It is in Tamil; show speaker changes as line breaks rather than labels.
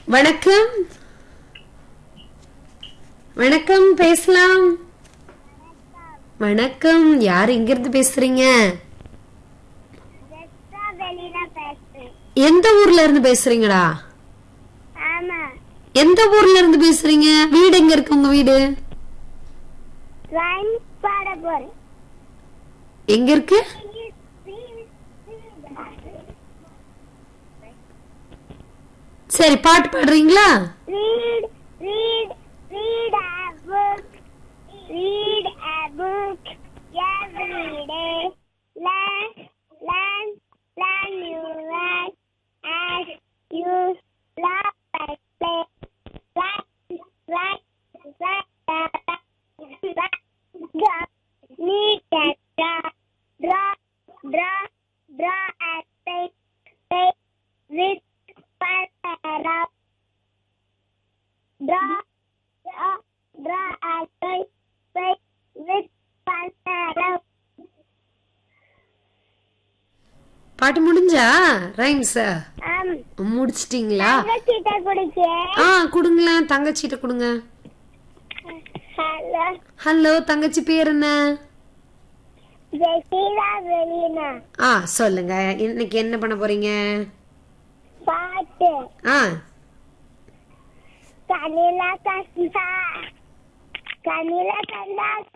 வணக்கம் வணக்கம் பேசலாம் வணக்கம் யார் எங்க இருந்து பேசுறீங்க
வெளியில பேசுறேன்
எந்த ஊர்ல இருந்து பேசுறீங்கடா
ஆமா
எந்த ஊர்ல இருந்து பேசுறீங்க வீடு எங்க இருக்கு உங்க வீடு
ரைம் பாட போறேன்
எங்க இருக்கு சரி பாட்டு பாடுறீங்களா
Read, read, read a book. Read a book every day. Learn, learn, learn new words as you laugh and play. Write, write, write, write, write, draw, need and draw, draw, draw, draw and paint, paint with pencil. Draw, draw, draw and paint, paint with pencil.
பாட்டு முடிஞ்சா ரைம்ஸ்
Um,
முடிச்சிட்டீங்களா
கிட்ட குடிக்க
ஆ கொடுங்களேன் தங்கச்சிட்ட கொடுங்க
ஹலோ
ஹலோ தங்கச்சி பேர் என்ன
ஜெசிலா வெளினா
ஆ சொல்லுங்க இன்னைக்கு என்ன பண்ண போறீங்க
பாட்டு
ஆ
கனிலா கந்தா கனிலா கந்தா